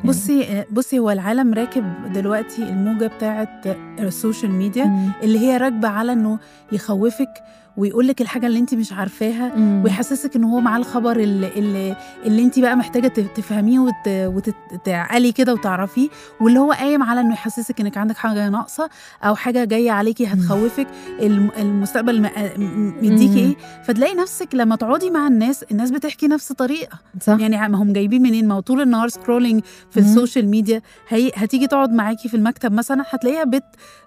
بصي بصي هو العالم راكب دلوقتي الموجه بتاعه السوشيال ميديا مم. اللي هي راكبه على انه يخوفك ويقول لك الحاجه اللي انت مش عارفاها مم. ويحسسك ان هو معاه الخبر اللي, اللي, اللي انت بقى محتاجه ت- تفهميه وت- وتعقلي كده وتعرفيه واللي هو قايم على انه يحسسك انك عندك حاجه ناقصه او حاجه جايه عليكي هتخوفك الم- المستقبل م- م- مديكي مم. ايه فتلاقي نفسك لما تقعدي مع الناس الناس بتحكي نفس طريقه صح يعني ما هم جايبين منين ما هو طول النهار سكرولينج في مم. السوشيال ميديا هي هتيجي تقعد معاكي في المكتب مثلا هتلاقيها بت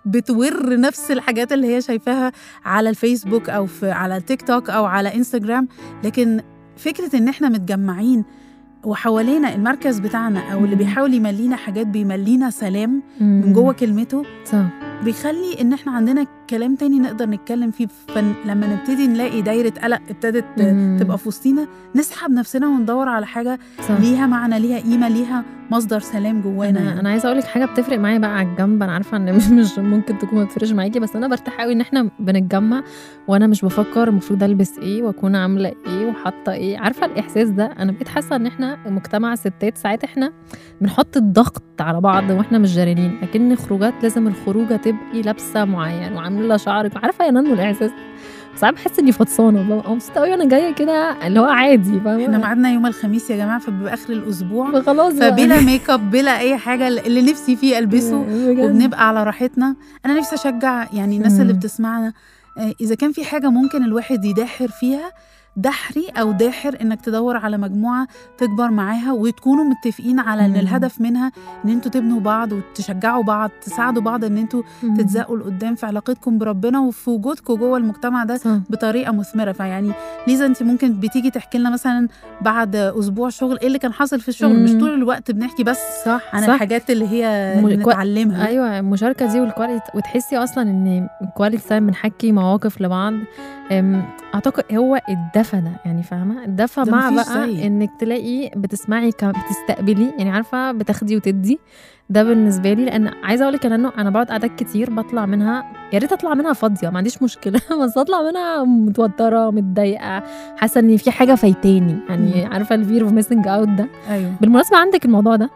بتور نفس الحاجات اللي هي شايفاها على الفيسبوك او في على التيك توك او على انستجرام لكن فكره ان احنا متجمعين وحوالينا المركز بتاعنا او اللي مم. بيحاول يملينا حاجات بيملينا سلام مم. من جوه كلمته صح بيخلي ان احنا عندنا كلام تاني نقدر نتكلم فيه فلما نبتدي نلاقي دايره قلق ابتدت مم. تبقى في وسطينا نسحب نفسنا وندور على حاجه صح ليها معنى ليها قيمه ليها مصدر سلام جوانا انا يعني. انا عايزه اقول لك حاجه بتفرق معايا بقى على الجنب انا عارفه ان مش مش ممكن تكون ما بتفرقش معاكي بس انا برتاح قوي ان احنا بنتجمع وانا مش بفكر المفروض البس ايه واكون عامله ايه وحاطه ايه عارفه الاحساس ده انا بقيت حاسه ان احنا مجتمع ستات ساعات احنا بنحط الضغط على بعض واحنا مش جاريين لكن خروجات لازم الخروجه تبقي لابسه معين وعامله لها شعرك عارفه يا نانو الاحساس ساعات بحس اني فطسانه ببقى مبسوطه قوي وانا جايه كده اللي هو عادي فاهمه احنا ميعادنا يوم الخميس يا جماعه فبيبقى اخر الاسبوع خلاص بقى. فبلا ميك اب بلا اي حاجه اللي نفسي فيه البسه بجد. وبنبقى على راحتنا انا نفسي اشجع يعني الناس اللي مم. بتسمعنا آه، اذا كان في حاجه ممكن الواحد يداحر فيها دحري او داحر انك تدور على مجموعه تكبر معاها وتكونوا متفقين على ان مم. الهدف منها ان انتوا تبنوا بعض وتشجعوا بعض تساعدوا بعض ان انتوا مم. تتزقوا لقدام في علاقتكم بربنا وفي وجودكم جوه المجتمع ده صح بطريقه مثمره فيعني ليزا انت ممكن بتيجي تحكي لنا مثلا بعد اسبوع شغل ايه اللي كان حاصل في الشغل مم. مش طول الوقت بنحكي بس صح عن صح. الحاجات اللي هي م- اللي كوي- نتعلمها ايوه المشاركه دي والكواليتي وتحسي اصلا ان الكواليتي تايم بنحكي مواقف لبعض أم، اعتقد هو الدفى ده يعني فاهمه الدفى ده مع مفيش بقى زيه. انك تلاقي بتسمعي كم بتستقبلي يعني عارفه بتاخدي وتدي ده بالنسبه لي لان عايزه اقول لك انه انا بقعد قعدات كتير بطلع منها يا ريت اطلع منها فاضيه ما عنديش مشكله بس اطلع منها متوتره متضايقه حاسه ان في حاجه فايتاني يعني مم. عارفه الفير اوف ميسنج اوت ده ايوه بالمناسبه عندك الموضوع ده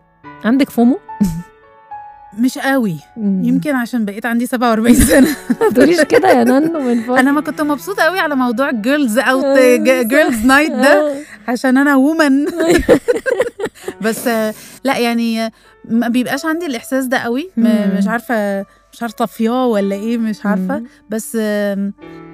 عندك فومو مش قوي يمكن عشان بقيت عندي 47 سنه ما تقوليش كده يا نانو من فضلك انا ما كنت مبسوطه قوي على موضوع جيرلز اوت آه، جيرلز نايت ده عشان انا وومن بس آه، لا يعني آه، ما بيبقاش عندي الاحساس ده قوي م- مم. مش عارفه مش عارفه طفياه ولا ايه مش عارفه مم. بس آم،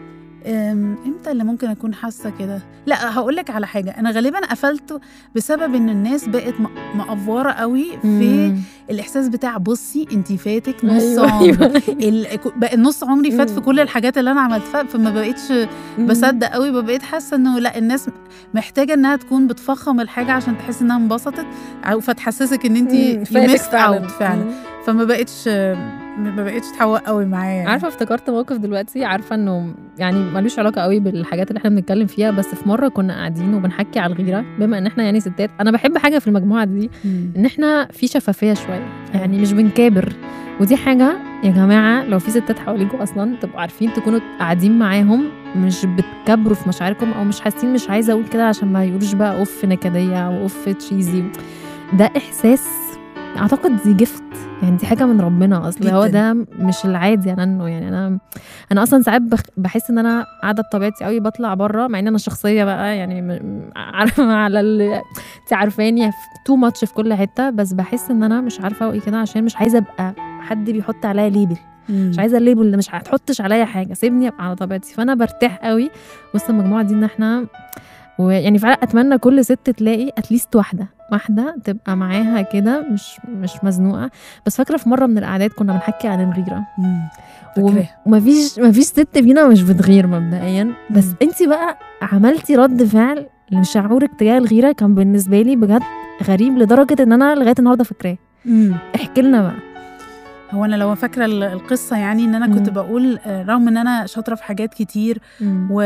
آم، امتى اللي ممكن اكون حاسه كده لا هقول لك على حاجه انا غالبا قفلته بسبب ان الناس بقت م- مقفوره قوي في مم. الاحساس بتاع بصي انت فاتك نص أيوة، عمر أيوة. ال- بقى نص عمري فات في مم. كل الحاجات اللي انا عملتها فما بقيتش بصدق قوي بقيت حاسه انه لا الناس محتاجه انها تكون بتفخم الحاجه عشان تحس انها انبسطت او فتحسسك ان انت مم، فاتك ميست اوت فعلا مم. فما بقتش ما بقتش تحوق قوي معايا يعني. عارفه افتكرت موقف دلوقتي عارفه انه يعني ملوش علاقه قوي بالحاجات اللي احنا بنتكلم فيها بس في مره كنا قاعدين وبنحكي على الغيره بما ان احنا يعني ستات انا بحب حاجه في المجموعه دي مم. ان احنا في شفافيه شويه يعني مش بنكابر ودي حاجه يا جماعه لو في ستات حواليكوا اصلا تبقوا عارفين تكونوا قاعدين معاهم مش بتكبروا في مشاعركم او مش حاسين مش عايزه اقول كده عشان ما يقولوش بقى اوف نكديه او اوف تشيزي ده احساس اعتقد دي جفت يعني دي حاجه من ربنا اصل هو جداً. ده مش العادي يعني انه يعني انا انا اصلا ساعات بخ- بحس ان انا قاعده بطبيعتي قوي بطلع بره مع ان انا شخصيه بقى يعني م- م- عارفه على ال... انت عارفاني تو ماتش في كل حته بس بحس ان انا مش عارفه اقول كده عشان مش عايزه ابقى حد بيحط عليا ليبل مم. مش عايزه الليبل اللي مش هتحطش عليا حاجه سيبني ابقى على طبيعتي فانا برتاح قوي وسط المجموعه دي ان احنا ويعني فعلا اتمنى كل ست تلاقي اتليست واحده واحده تبقى معاها كده مش مش مزنوقه بس فاكره في مره من القعدات كنا بنحكي عن الغيره مم. و- فاكراه. ومفيش مفيش ست فينا مش بتغير مبدئيا بس مم. انت بقى عملتي رد فعل لشعورك تجاه الغيره كان بالنسبه لي بجد غريب لدرجه ان انا لغايه النهارده فاكراه مم. احكي لنا بقى هو انا لو فاكره ال- القصه يعني ان انا كنت مم. بقول آه، رغم ان انا شاطره في حاجات كتير و...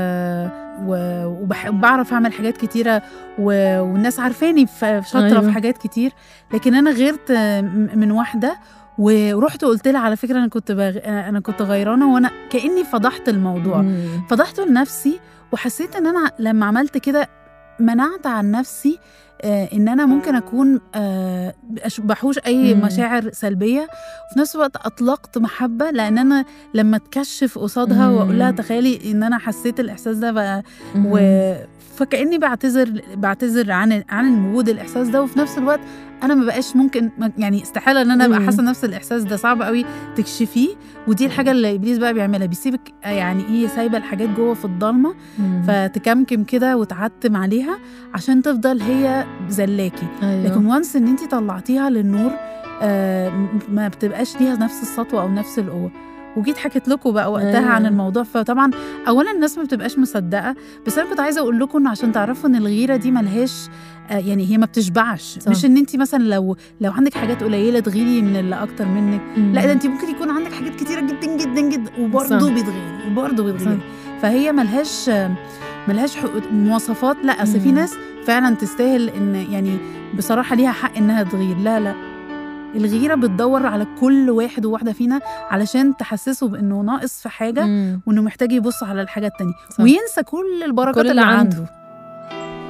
و... وبح- وبعرف اعمل حاجات كتيره و... والناس عارفاني في شاطره أيوة. في حاجات كتير لكن انا غيرت آه، م- من واحده ورحت قلت لها على فكره انا كنت بغ... انا كنت غيرانه وانا كاني فضحت الموضوع مم. فضحته لنفسي وحسيت ان انا لما عملت كده منعت عن نفسي آه ان انا ممكن اكون آه أش- بحوش اي مم. مشاعر سلبيه وفي نفس الوقت اطلقت محبه لان انا لما اتكشف قصادها مم. واقول لها تخيلي ان انا حسيت الاحساس ده بقى مهم. و فكاني بعتذر بعتذر عن عن وجود الاحساس ده وفي نفس الوقت انا ما بقاش ممكن ما- يعني استحاله ان انا ابقى مم. حاسه نفس الاحساس ده صعب قوي تكشفيه ودي الحاجه اللي ابليس بقى بيعملها بيسيبك يعني ايه سايبه الحاجات جوه في الضلمه مم. فتكمكم كده وتعتم عليها عشان تفضل هي زلاكي أيوة. لكن وانس ان انت طلعتيها للنور آه م- ما بتبقاش ليها نفس السطوه او نفس القوه وجيت حكيت لكم بقى وقتها أيوة. عن الموضوع فطبعا اولا الناس ما بتبقاش مصدقه بس انا كنت عايزه اقول لكم إن عشان تعرفوا ان الغيره دي ملهاش آه يعني هي ما بتشبعش صح. مش ان انت مثلا لو لو عندك حاجات قليله تغيري من اللي اكتر منك مم. لا ده انت ممكن يكون عندك حاجات كتيره جدا جدا جدا وبرضه صح. بتغيري وبرضه بتغيري صح. فهي ملهاش ملهاش حق- مواصفات لا اصل في مم. ناس فعلا تستاهل ان يعني بصراحه ليها حق انها تغير لا لا الغيره بتدور على كل واحد وواحده فينا علشان تحسسه بانه ناقص في حاجه مم. وانه محتاج يبص على الحاجه التانية صح. وينسى كل البركات كل اللي اللي عنده, عنده.